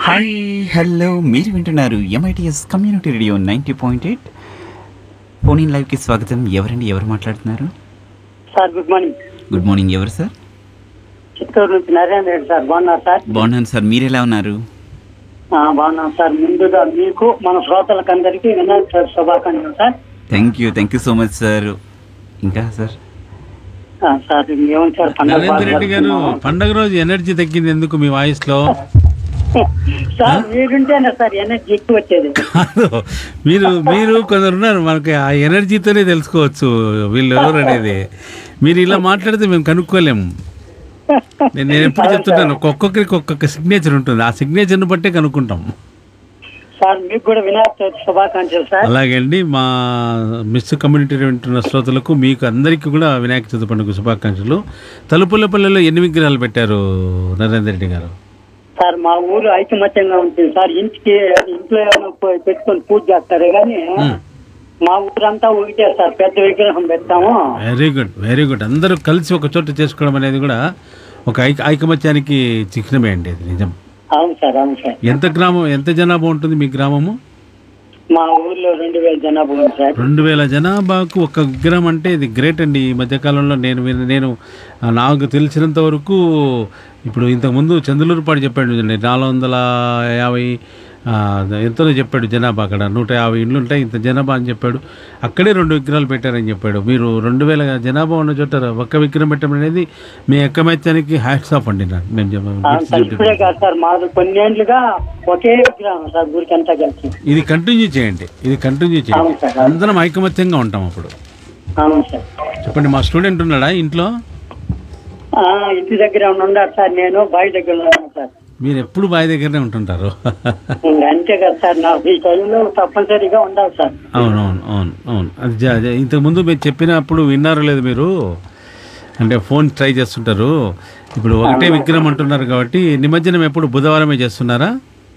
Hi hello మీరు వింటున్నారు MITS community radio ninety point eight phone in లైవ్కి స్వాగతం ఎవరండి ఎవరు మాట్లాడుతున్నారు sir good morning good morning ఎవరు సార్ చిత్తూరు నుంచి నరేంద్ర రెడ్డి సార్ బాగున్నారు సార్ బాగున్నాను సార్ మీరు ఎలా ఉన్నారు ఆ, బాగున్నాం సార్ ముందుగా మీకు మన శ్రోతలకు అందరికీ వినాయక చవితి శుభాకాంక్షలు sir thank you thank you so much sir ఇంకా సార్ ఆ, సార్ ఏమని సార్ పండగ నరేంద్ర బాగా రెడ్డి గారు జరుపుకున్నాం. పండగ రోజు ఎనర్జీ తగ్గింది ఎందుకు మీ వాయిస్ లో సార్ మీరుంటేనే సార్ ఎనర్జీ ఎక్కువ వచ్చేది కాదు మీరు మీరు కొందరు ఉన్నారు మనకి ఆ ఎనర్జీతోనే తెలుసుకోవచ్చు వీళ్ళు ఎవరు అనేది మీరు ఇలా మాట్లాడితే మేము కనుక్కోలేము నేను నేను ఎప్పుడు చెప్తుంటాను ఒక్కొక్కరికి ఒక్కొక్క సిగ్నేచర్ ఉంటుంది ఆ సిగ్నేచర్ని బట్టే కనుక్కుంటాం సార్ మీకు కూడా వినాయక చవితి శుభాకాంక్షలు సార్ అలాగే అండి మా మిస్ కమ్యూనిటీ వింటున్న శ్రోతలకు మీకు అందరికీ కూడా వినాయక చవితి పండుగ శుభాకాంక్షలు తలుపులపల్లిలో ఎన్ని విగ్రహాలు పెట్టారు నరేంద్ర రెడ్డి గారు సార్ మా ఊరు ఐకమత్యంగా ఉంటుంది సార్ ఇంటికి ఇంట్లో ఏమైనా పోయి పెట్టుకొని పూజ చేస్తారు కానీ మ్మ్. మా ఊరంతా ఒకటే సార్ పెద్ద విగ్రహం పెడతాము వెరీ గుడ్ వెరీ గుడ్ అందరూ కలిసి ఒక చోట చేసుకోవడం అనేది కూడా ఒక ఐక ఐకమత్యానికి చిహ్నమే అండి అది నిజం అవును సార్ అవును సార్ ఎంత గ్రామం ఎంత జనాభా ఉంటుంది మీ గ్రామము మా ఊర్లో రెండు వేల జనాభా ఉంది సార్ రెండు వేల జనాభాకు ఒక విగ్రహం అంటే ఇది గ్రేట్ అండి ఈ మధ్యకాలంలో నేను విన్న- నేను ఆ, నాకు తెలిసినంత వరకు ఇప్పుడు ఇంతకుముందు చంద్రలూరుపాడు చెప్పాడు చూడండి నాలుగు వందల యాభై ఆ, ఎంతో చెప్పాడు జనాభా అక్కడ నూట యాభై ఇండ్లు ఉంటాయి ఇంత జనాభా అని చెప్పాడు అక్కడే రెండు విగ్రహాలు పెట్టారని చెప్పాడు మీరు రెండు వేల జనాభా ఉన్న చోట ఒక్క విగ్రహం పెట్టడం అనేది మీ ఎక్కమెత్తానికి హ్యాట్స్ ఆఫ్ అండి నాకు నేను అవును సార్ ఇప్పుడే చెప్ప- కాదు సార్ మాది కొన్నేళ్లుగా ఒకే విగ్రహం సార్ ఊరికంతా కలిసి ఇది కంటిన్యూ చేయండి ఇది కంటిన్యూ అవును చేయండి సార్. అందరం ఐకమత్యంగా ఉంటాం అప్పుడు అవును సార్ చెప్పండి మా స్టూడెంట్ ఉన్నాడా ఇంట్లో ఆ, ఇంటి దగ్గర ఉన్నాడు సార్ నేను బావి దగ్గర ఉన్నాను సార్ మీరు ఎప్పుడు బావి దగ్గరనే ఉంటుంటారు ఇంకా అంతే కదా సార్ నాకు ఈ టైంలో తప్పనిసరిగా ఉండాలి సార్ అవును అవును అవును అవును అది జ- జ- ఇంతకుముందు మీరు చెప్పినప్పుడు విన్నారో లేదు మీరు అంటే ఫోన్ ట్రై చేస్తుంటారు ఇప్పుడు ఒకటే విగ్రహం అంటున్నారు కాబట్టి నిమజ్జనం ఎప్పుడు బుధవారమే చేస్తున్నారా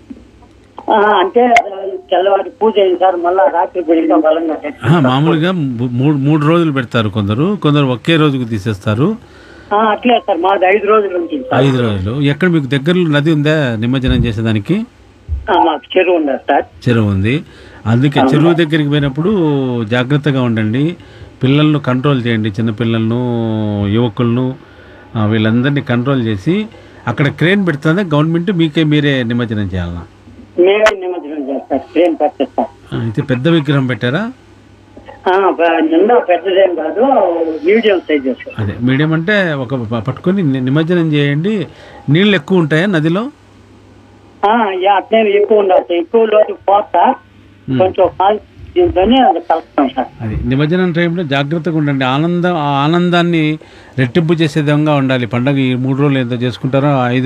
ఆ, అంటే ఆ, తెల్లవారి పూజ అయింది సార్ మళ్ళా రాత్రి గుడిగా బలంగా ఆహా, మామూలుగా ము- మూడు మూడు రోజులు పెడతారు కొందరు కొందరు ఒకే రోజుకు తీసేస్తారు ఆ, అట్లే సార్ మాది ఐదు రోజులు ఉంటుంది సార్ ఐదు రోజులు ఎక్కడ మీకు దగ్గరలో నది ఉందా నిమజ్జనం చేసేదానికి ఆ, మాకు చెరువు ఉండదు సార్ చెరువు ఉంది అందుకే చెరువు దగ్గరికి పోయినప్పుడు జాగ్రత్తగా ఉండండి పిల్లలను కంట్రోల్ చేయండి చిన్నపిల్లలను యువకులను ఆ, వీళ్ళందరినీ కంట్రోల్ చేసి అక్కడ క్రేన్ పెడుతుందా గవర్నమెంట్ మీకే మీరే నిమజ్జనం చేయాలన్నా మేమే నిమజ్జనం చేస్తారు ట్రైన్ పట్టేస్తాం ఆ, అయితే పెద్ద విగ్రహం పెట్టారా ఆ, బ- నిన్న పెద్దదేం కాదు మీడియం సైజ్ సార్ అదే మీడియం అంటే ఒక ప- పట్టుకొని ని- నిమజ్జనం చేయండి నీళ్ళు ఎక్కువ ఉంటాయా నదిలో ఆ, యా, అట్లే ఎక్కువ ఉండదు సార్. ఎక్కువ లోతు పోతా కొంచెం కాల్ దీంతోనే అది కలుపుతాం సార్ అది నిమజ్జనం టైంలో జాగ్రత్తగా ఉండండి ఆనందం ఆ ఆనందాన్ని రెట్టింపు చేసే విధంగా ఉండాలి పండగ ఈ మూడు రోజులు ఎంత చేసుకుంటారో ఆ ఐదు